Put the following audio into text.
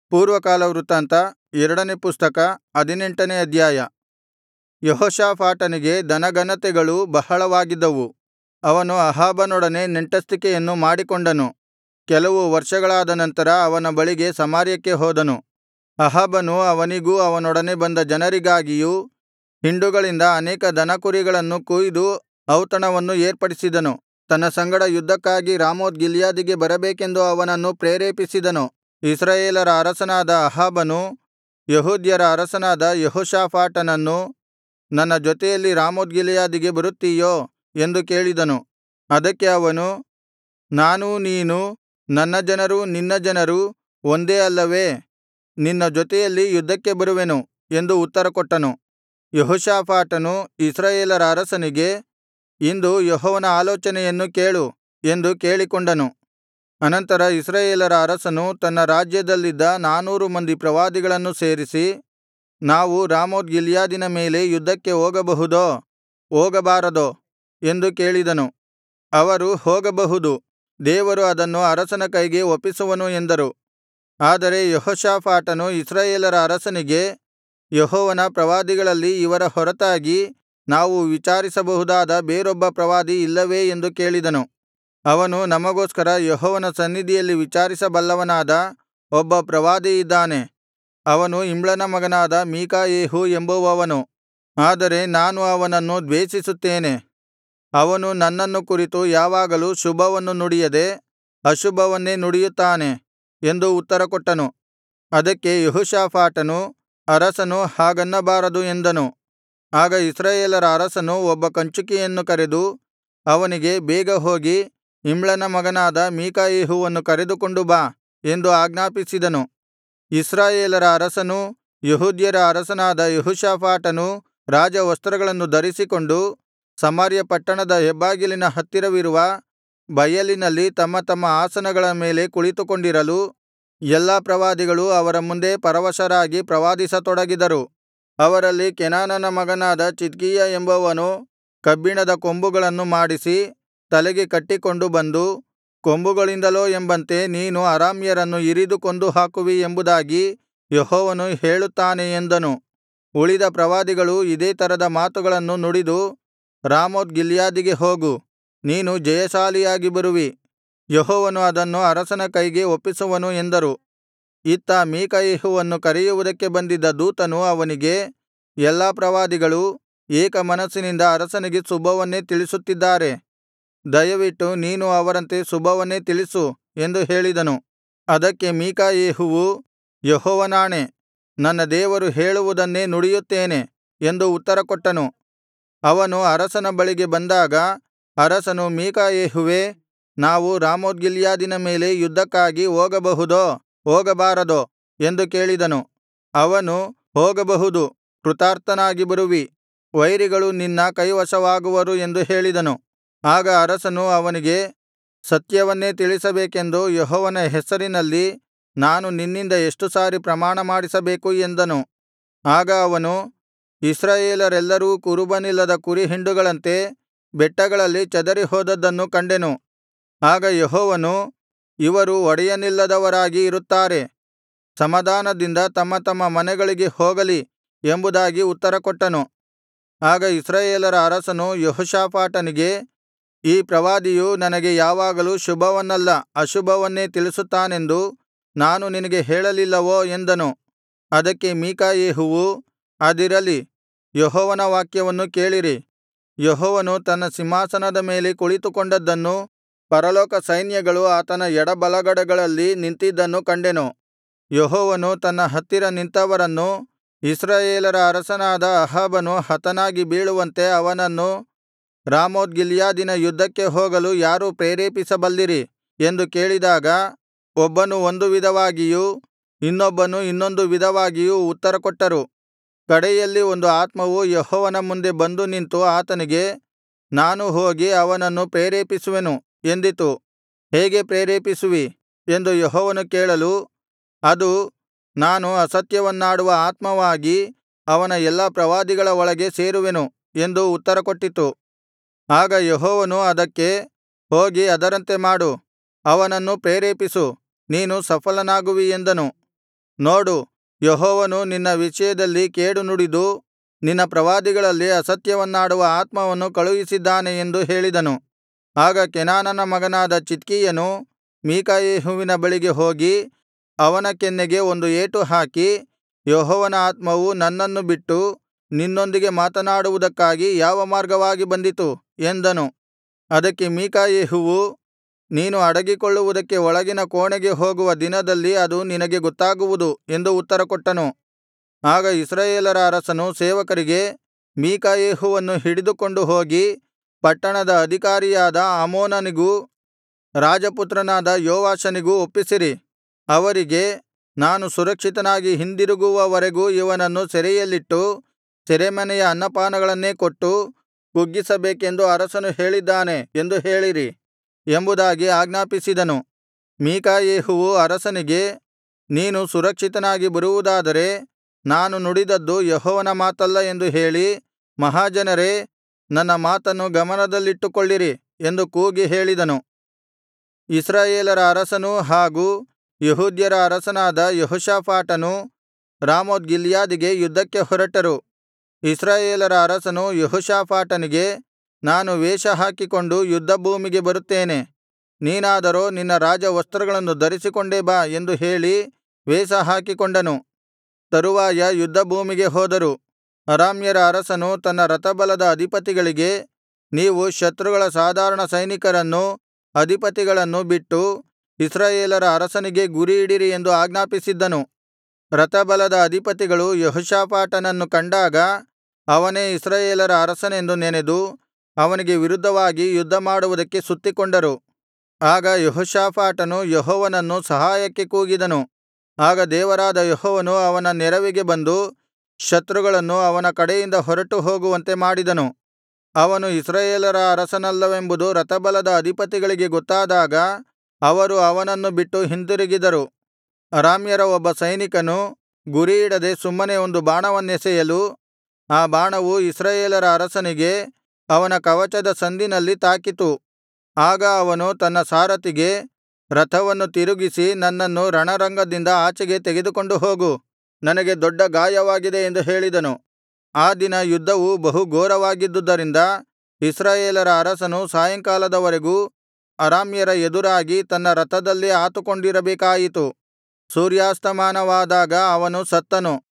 ಪೂರ್ವಕಾಲ ವೃತ್ತಾಂತ ಎರಡನೇ ಪುಸ್ತಕ ಹದಿನೆಂಟನೇ ಅಧ್ಯಾಯ ಯೆಹೋಷಾಫಾಟನಿಗೆ ಧನಘನತೆಗಳು ಬಹಳವಾಗಿದ್ದವು ಅವನು ಅಹಾಬನೊಡನೆ ನೆಂಟಸ್ಥಿಕೆಯನ್ನು ಮಾಡಿಕೊಂಡನು ಕೆಲವು ವರ್ಷಗಳಾದ ನಂತರ ಅವನ ಬಳಿಗೆ ಸಮಾರ್ಯಕ್ಕೆ ಹೋದನು ಅಹಾಬನು ಅವನಿಗೂ ಅವನೊಡನೆ ಬಂದ ಜನರಿಗಾಗಿಯೂ ಹಿಂಡುಗಳಿಂದ ಅನೇಕ ದನಕುರಿಗಳನ್ನು ಕೊಯ್ದು ಔತಣವನ್ನು ಏರ್ಪಡಿಸಿದನು ತನ್ನ ಸಂಗಡ ಯುದ್ಧಕ್ಕಾಗಿ ರಾಮೋತ್ ಗಿಲ್ಯಾದಿಗೆ ಬರಬೇಕೆಂದು ಅವನನ್ನು ಪ್ರೇರೇಪಿಸಿದನು ಇಸ್ರಾಯೇಲರ ಅರಸನಾದ ಅಹಾಬನು ಯೆಹೂದ್ಯರ ಅರಸನಾದ ಯೆಹೋಷಾಫಾಟನನ್ನು ನನ್ನ ಜೊತೆಯಲ್ಲಿ ರಾಮೋತ್ ಗಿಲ್ಯಾದಿಗೆ ಬರುತ್ತೀಯೋ ಎಂದು ಕೇಳಿದನು ಅದಕ್ಕೆ ಅವನು ನಾನೂ ನೀನೂ ನನ್ನ ಜನರೂ ನಿನ್ನ ಜನರೂ ಒಂದೇ ಅಲ್ಲವೇ ನಿನ್ನ ಜೊತೆಯಲ್ಲಿ ಯುದ್ಧಕ್ಕೆ ಬರುವೆನು ಎಂದು ಉತ್ತರಕೊಟ್ಟನು ಯೆಹೋಷಾಫಾಟನು ಇಸ್ರಾಯೇಲರ ಅರಸನಿಗೆ ಇಂದು ಯೆಹೋವನ ಆಲೋಚನೆಯನ್ನು ಕೇಳು ಎಂದು ಕೇಳಿಕೊಂಡನು ಅನಂತರ ಇಸ್ರಾಯೇಲರ ಅರಸನು ತನ್ನ ರಾಜ್ಯದಲ್ಲಿದ್ದ ನಾನೂರು ಮಂದಿ ಪ್ರವಾದಿಗಳನ್ನು ಸೇರಿಸಿ ನಾವು ರಾಮೋತ್ ಗಿಲ್ಯಾದಿನ ಮೇಲೆ ಯುದ್ಧಕ್ಕೆ ಹೋಗಬಹುದೋ ಹೋಗಬಾರದೋ ಎಂದು ಕೇಳಿದನು ಅವರು ಹೋಗಬಹುದು ದೇವರು ಅದನ್ನು ಅರಸನ ಕೈಗೆ ಒಪ್ಪಿಸುವನು ಎಂದರು ಆದರೆ ಯೆಹೋಷಾಫಾಟನು ಇಸ್ರಾಯೇಲರ ಅರಸನಿಗೆ ಯೆಹೋವನ ಪ್ರವಾದಿಗಳಲ್ಲಿ ಇವರ ಹೊರತಾಗಿ ನಾವು ವಿಚಾರಿಸಬಹುದಾದ ಬೇರೊಬ್ಬ ಪ್ರವಾದಿ ಇಲ್ಲವೇ ಎಂದು ಕೇಳಿದನು ಅವನು ನಮಗೋಸ್ಕರ ಯೆಹೋವನ ಸನ್ನಿಧಿಯಲ್ಲಿ ವಿಚಾರಿಸಬಲ್ಲವನಾದ ಒಬ್ಬ ಪ್ರವಾದಿ ಇದ್ದಾನೆ ಅವನು ಇಮ್ಲನ ಮಗನಾದ ಮೀಕಾಯೆಹು ಎಂಬುವವನು ಆದರೆ ನಾನು ಅವನನ್ನು ದ್ವೇಷಿಸುತ್ತೇನೆ ಅವನು ನನ್ನನ್ನು ಕುರಿತು ಯಾವಾಗಲೂ ಶುಭವನ್ನು ನುಡಿಯದೆ ಅಶುಭವನ್ನೇ ನುಡಿಯುತ್ತಾನೆ ಎಂದು ಉತ್ತರಕೊಟ್ಟನು ಅದಕ್ಕೆ ಯೆಹೋಷಾಫಾಟನು ಅರಸನು ಹಾಗನ್ನಬಾರದು ಎಂದನು ಆಗ ಇಸ್ರಾಯೇಲರ ಅರಸನು ಒಬ್ಬ ಕಂಚುಕಿಯನ್ನು ಕರೆದು ಅವನಿಗೆ ಬೇಗ ಹೋಗಿ ಇಮ್ಲನ ಮಗನಾದ ಮೀಕಾಯೆಹುವನ್ನು ಕರೆದುಕೊಂಡು ಬಾ ಎಂದು ಆಜ್ಞಾಪಿಸಿದನು ಇಸ್ರಾಯೇಲರ ಅರಸನೂ ಯೆಹೂದ್ಯರ ಅರಸನಾದ ಯೆಹೋಷಾಫಾಟನೂ ರಾಜವಸ್ತ್ರಗಳನ್ನು ಧರಿಸಿಕೊಂಡು ಸಮಾರ್ಯ ಪಟ್ಟಣದ ಹೆಬ್ಬಾಗಿಲಿನ ಹತ್ತಿರವಿರುವ ಬಯಲಿನಲ್ಲಿ ತಮ್ಮ ತಮ್ಮ ಆಸನಗಳ ಮೇಲೆ ಕುಳಿತುಕೊಂಡಿರಲು ಎಲ್ಲಾ ಪ್ರವಾದಿಗಳು ಅವರ ಮುಂದೆ ಪರವಶರಾಗಿ ಪ್ರವಾದಿಸತೊಡಗಿದರು ಅವರಲ್ಲಿ ಕೆನಾನನ ಮಗನಾದ ಚಿದ್ಕೀಯ ಎಂಬವನು ಕಬ್ಬಿಣದ ಕೊಂಬುಗಳನ್ನು ಮಾಡಿಸಿ ತಲೆಗೆ ಕಟ್ಟಿಕೊಂಡು ಬಂದು ಕೊಂಬುಗಳಿಂದಲೋ ಎಂಬಂತೆ ನೀನು ಅರಾಮ್ಯರನ್ನು ಇರಿದು ಕೊಂದು ಹಾಕುವಿ ಎಂಬುದಾಗಿ ಯೆಹೋವನು ಹೇಳುತ್ತಾನೆ ಎಂದನು ಉಳಿದ ಪ್ರವಾದಿಗಳು ಇದೇ ತರದ ಮಾತುಗಳನ್ನು ನುಡಿದು ರಾಮೋತ್ ಗಿಲ್ಯಾದಿಗೆ ಹೋಗು ನೀನು ಜಯಶಾಲಿಯಾಗಿ ಬರುವಿ ಯೆಹೋವನು ಅದನ್ನು ಅರಸನ ಕೈಗೆ ಒಪ್ಪಿಸುವನು ಎಂದರು ಇತ್ತ ಮೀಕಾಯೆಹುವನ್ನು ಕರೆಯುವುದಕ್ಕೆ ಬಂದಿದ್ದ ದೂತನು ಅವನಿಗೆ ಎಲ್ಲಾ ಪ್ರವಾದಿಗಳು ಏಕ ಮನಸ್ಸಿನಿಂದ ಅರಸನಿಗೆ ಶುಭವನ್ನೇ ತಿಳಿಸುತ್ತಿದ್ದಾರೆ ದಯವಿಟ್ಟು ನೀನು ಅವರಂತೆ ಶುಭವನ್ನೇ ತಿಳಿಸು ಎಂದು ಹೇಳಿದನು ಅದಕ್ಕೆ ಮೀಕಾಯೆಹುವು ಯೆಹೋವನಾಣೆ ನನ್ನ ದೇವರು ಹೇಳುವುದನ್ನೇ ನುಡಿಯುತ್ತೇನೆ ಎಂದು ಉತ್ತರಕೊಟ್ಟನು ಅವನು ಅರಸನ ಬಳಿಗೆ ಬಂದಾಗ ಅರಸನು ಮೀಕಾಯೆಹುವೇ ನಾವು ರಾಮೋತ್ ಗಿಲ್ಯಾದಿನ ಮೇಲೆ ಯುದ್ಧಕ್ಕಾಗಿ ಹೋಗಬಹುದೋ ಹೋಗಬಾರದೋ ಎಂದು ಕೇಳಿದನು ಅವನು ಹೋಗಬಹುದು ಕೃತಾರ್ಥನಾಗಿ ಬರುವಿ ವೈರಿಗಳು ನಿನ್ನ ಕೈವಶವಾಗುವರು ಎಂದು ಹೇಳಿದನು ಆಗ ಅರಸನು ಅವನಿಗೆ ಸತ್ಯವನ್ನೇ ತಿಳಿಸಬೇಕೆಂದು ಯೆಹೋವನ ಹೆಸರಿನಲ್ಲಿ ನಾನು ನಿನ್ನಿಂದ ಎಷ್ಟು ಸಾರಿ ಪ್ರಮಾಣ ಮಾಡಿಸಬೇಕು ಎಂದನು ಆಗ ಅವನು ಇಸ್ರಾಯೇಲರೆಲ್ಲರೂ ಕುರುಬನಿಲ್ಲದ ಕುರಿಹಿಂಡುಗಳಂತೆ ಬೆಟ್ಟಗಳಲ್ಲಿ ಚದರಿಹೋದದ್ದನ್ನು ಕಂಡೆನು ಆಗ ಯೆಹೋವನು ಇವರು ಒಡೆಯನಿಲ್ಲದವರಾಗಿ ಇರುತ್ತಾರೆ ಸಮಾಧಾನದಿಂದ ತಮ್ಮ ತಮ್ಮ ಮನೆಗಳಿಗೆ ಹೋಗಲಿ ಎಂಬುದಾಗಿ ಉತ್ತರಕೊಟ್ಟನು ಆಗ ಇಸ್ರಾಯೇಲರ ಅರಸನು ಯೆಹೋಷಾಫಾಟನಿಗೆ ಈ ಪ್ರವಾದಿಯು ನನಗೆ ಯಾವಾಗಲೂ ಶುಭವನ್ನಲ್ಲ ಅಶುಭವನ್ನೇ ತಿಳಿಸುತ್ತಾನೆಂದು ನಾನು ನಿನಗೆ ಹೇಳಲಿಲ್ಲವೋ ಎಂದನು ಅದಕ್ಕೆ ಮೀಕಾಯೆಹುವು ಅದಿರಲಿ ಯೆಹೋವನ ವಾಕ್ಯವನ್ನು ಕೇಳಿರಿ ಯೆಹೋವನು ತನ್ನ ಸಿಂಹಾಸನದ ಮೇಲೆ ಕುಳಿತುಕೊಂಡದ್ದನ್ನೂ ಪರಲೋಕ ಸೈನ್ಯಗಳು ಆತನ ಎಡಬಲಗಡೆಗಳಲ್ಲಿ ನಿಂತಿದ್ದನ್ನು ಕಂಡೆನು ಯೆಹೋವನು ತನ್ನ ಹತ್ತಿರ ನಿಂತವರನ್ನು ಇಸ್ರಾಯೇಲರ ಅರಸನಾದ ಅಹಾಬನು ಹತನಾಗಿ ಬೀಳುವಂತೆ ಅವನನ್ನು ರಾಮೋತ್ ಗಿಲ್ಯಾದಿನ ಯುದ್ಧಕ್ಕೆ ಹೋಗಲು ಯಾರು ಪ್ರೇರೇಪಿಸಬಲ್ಲಿರಿ ಎಂದು ಕೇಳಿದಾಗ ಒಬ್ಬನು ಒಂದು ವಿಧವಾಗಿಯೂ ಇನ್ನೊಬ್ಬನು ಇನ್ನೊಂದು ವಿಧವಾಗಿಯೂ ಉತ್ತರಕೊಟ್ಟರು ಕಡೆಯಲ್ಲಿ ಒಂದು ಆತ್ಮವು ಯೆಹೋವನ ಮುಂದೆ ಬಂದು ನಿಂತು ಆತನಿಗೆ ನಾನು ಹೋಗಿ ಅವನನ್ನು ಪ್ರೇರೇಪಿಸುವೆನು ಎಂದಿತು ಹೇಗೆ ಪ್ರೇರೇಪಿಸುವಿ ಎಂದು ಯೆಹೋವನು ಕೇಳಲು ಅದು ನಾನು ಅಸತ್ಯವನ್ನಾಡುವ ಆತ್ಮವಾಗಿ ಅವನ ಎಲ್ಲಾ ಪ್ರವಾದಿಗಳ ಒಳಗೆ ಸೇರುವೆನು ಎಂದು ಉತ್ತರಕೊಟ್ಟಿತು ಆಗ ಯೆಹೋವನು ಅದಕ್ಕೆ ಹೋಗಿ ಅದರಂತೆ ಮಾಡು ಅವನನ್ನು ಪ್ರೇರೇಪಿಸು ನೀನು ಸಫಲನಾಗುವಿ ಎಂದನು ನೋಡು ಯೆಹೋವನು ನಿನ್ನ ವಿಷಯದಲ್ಲಿ ಕೇಡು ನುಡಿದು ನಿನ್ನ ಪ್ರವಾದಿಗಳಲ್ಲಿ ಅಸತ್ಯವನ್ನಾಡುವ ಆತ್ಮವನ್ನು ಕಳುಹಿಸಿದ್ದಾನೆ ಎಂದು ಹೇಳಿದನು ಆಗ ಕೆನಾನನ ಮಗನಾದ ಚಿದ್ಕೀಯನು ಮೀಕಾಯೆಹುವಿನ ಬಳಿಗೆ ಹೋಗಿ ಅವನ ಕೆನ್ನೆಗೆ ಒಂದು ಏಟು ಹಾಕಿ ಯೆಹೋವನ ಆತ್ಮವು ನನ್ನನ್ನು ಬಿಟ್ಟು ನಿನ್ನೊಂದಿಗೆ ಮಾತನಾಡುವುದಕ್ಕಾಗಿ ಯಾವ ಮಾರ್ಗವಾಗಿ ಬಂದಿತು ಎಂದನು ಅದಕ್ಕೆ ಮೀಕಾಯೆಹುವು ನೀನು ಅಡಗಿಕೊಳ್ಳುವುದಕ್ಕೆ ಒಳಗಿನ ಕೋಣೆಗೆ ಹೋಗುವ ದಿನದಲ್ಲಿ ಅದು ನಿನಗೆ ಗೊತ್ತಾಗುವುದು ಎಂದು ಉತ್ತರಕೊಟ್ಟನು ಆಗ ಇಸ್ರಾಯೇಲರ ಅರಸನು ಸೇವಕರಿಗೆ ಮೀಕಾಯೆಹುವನ್ನು ಹಿಡಿದುಕೊಂಡು ಹೋಗಿ ಪಟ್ಟಣದ ಅಧಿಕಾರಿಯಾದ ಆಮೋನನಿಗೂ ರಾಜಪುತ್ರನಾದ ಯೋವಾಷನಿಗೂ ಒಪ್ಪಿಸಿರಿ ಅವರಿಗೆ ನಾನು ಸುರಕ್ಷಿತನಾಗಿ ಹಿಂದಿರುಗುವವರೆಗೂ ಇವನನ್ನು ಸೆರೆಯಲ್ಲಿಟ್ಟು ಸೆರೆಮನೆಯ ಅನ್ನಪಾನಗಳನ್ನೇ ಕೊಟ್ಟು ಕುಗ್ಗಿಸಬೇಕೆಂದು ಅರಸನು ಹೇಳಿದ್ದಾನೆ ಎಂದು ಹೇಳಿರಿ ಎಂಬುದಾಗಿ ಆಜ್ಞಾಪಿಸಿದನು ಮೀಕಾಯೆಹುವು ಅರಸನಿಗೆ ನೀನು ಸುರಕ್ಷಿತನಾಗಿ ಬರುವುದಾದರೆ ನಾನು ನುಡಿದದ್ದು ಯೆಹೋವನ ಮಾತಲ್ಲ ಎಂದು ಹೇಳಿ ಮಹಾಜನರೇ ನನ್ನ ಮಾತನ್ನು ಗಮನದಲ್ಲಿಟ್ಟುಕೊಳ್ಳಿರಿ ಎಂದು ಕೂಗಿ ಹೇಳಿದನು ಇಸ್ರಾಯೇಲರ ಅರಸನೂ ಹಾಗೂ ಯೆಹೂದ್ಯರ ಅರಸನಾದ ಯೆಹೋಷಾಫಾಟನು ರಾಮೋತ್ ಗಿಲ್ಯಾದಿಗೆ ಯುದ್ಧಕ್ಕೆ ಹೊರಟರು ಇಸ್ರಾಯೇಲರ ಅರಸನು ಯೆಹೋಷಾಫಾಟನಿಗೆ ನಾನು ವೇಷ ಹಾಕಿಕೊಂಡು ಯುದ್ಧಭೂಮಿಗೆ ಬರುತ್ತೇನೆ ನೀನಾದರೋ ನಿನ್ನ ರಾಜವಸ್ತ್ರಗಳನ್ನು ಧರಿಸಿಕೊಂಡೇ ಬಾ ಎಂದು ಹೇಳಿ ವೇಷ ಹಾಕಿಕೊಂಡನು ತರುವಾಯ ಯುದ್ಧಭೂಮಿಗೆ ಹೋದರು ಅರಾಮ್ಯರ ಅರಸನು ತನ್ನ ರಥಬಲದ ಅಧಿಪತಿಗಳಿಗೆ ನೀವು ಶತ್ರುಗಳ ಸಾಧಾರಣ ಸೈನಿಕರನ್ನೂ ಅಧಿಪತಿಗಳನ್ನೂ ಬಿಟ್ಟು ಇಸ್ರಾಯೇಲರ ಅರಸನಿಗೇ ಗುರಿಯಿಡಿರಿ ಎಂದು ಆಜ್ಞಾಪಿಸಿದ್ದನು ರಥಬಲದ ಅಧಿಪತಿಗಳು ಯೆಹೋಷಾಫಾಟನನ್ನು ಕಂಡಾಗ ಅವನೇ ಇಸ್ರಾಯೇಲರ ಅರಸನೆಂದು ನೆನೆದು ಅವನಿಗೆ ವಿರುದ್ಧವಾಗಿ ಯುದ್ಧಮಾಡುವುದಕ್ಕೆ ಸುತ್ತಿಕೊಂಡರು ಆಗ ಯೆಹೋಷಾಫಾಟನು ಯೆಹೋವನನ್ನು ಸಹಾಯಕ್ಕೆ ಕೂಗಿದನು ಆಗ ದೇವರಾದ ಯೆಹೋವನು ಅವನ ನೆರವಿಗೆ ಬಂದು ಶತ್ರುಗಳನ್ನು ಅವನ ಕಡೆಯಿಂದ ಹೊರಟು ಹೋಗುವಂತೆ ಮಾಡಿದನು ಅವನು ಇಸ್ರಾಯೇಲರ ಅರಸನಲ್ಲವೆಂಬುದು ರಥಬಲದ ಅಧಿಪತಿಗಳಿಗೆ ಗೊತ್ತಾದಾಗ ಅವರು ಅವನನ್ನು ಬಿಟ್ಟು ಹಿಂದಿರುಗಿದರು ಅರಾಮ್ಯರ ಒಬ್ಬ ಸೈನಿಕನು ಗುರಿಯಿಡದೆ ಸುಮ್ಮನೆ ಒಂದು ಬಾಣವನ್ನೆಸೆಯಲು ಆ ಬಾಣವು ಇಸ್ರಾಯೇಲರ ಅರಸನಿಗೆ ಅವನ ಕವಚದ ಸಂದಿನಲ್ಲಿ ತಾಕಿತು ಆಗ ಅವನು ತನ್ನ ಸಾರಥಿಗೆ ರಥವನ್ನು ತಿರುಗಿಸಿ ನನ್ನನ್ನು ರಣರಂಗದಿಂದ ಆಚೆಗೆ ತೆಗೆದುಕೊಂಡು ಹೋಗು ನನಗೆ ದೊಡ್ಡ ಗಾಯವಾಗಿದೆ ಎಂದು ಹೇಳಿದನು ಆ ದಿನ ಯುದ್ಧವು ಬಹು ಘೋರವಾಗಿದ್ದುದರಿಂದ ಇಸ್ರಾಯೇಲರ ಅರಸನು ಸಾಯಂಕಾಲದವರೆಗೂ ಅರಾಮ್ಯರ ಎದುರಾಗಿ ತನ್ನ ರಥದಲ್ಲೇ ಆತುಕೊಂಡಿರಬೇಕಾಯಿತು ಸೂರ್ಯಾಸ್ತಮಾನವಾದಾಗ ಅವನು ಸತ್ತನು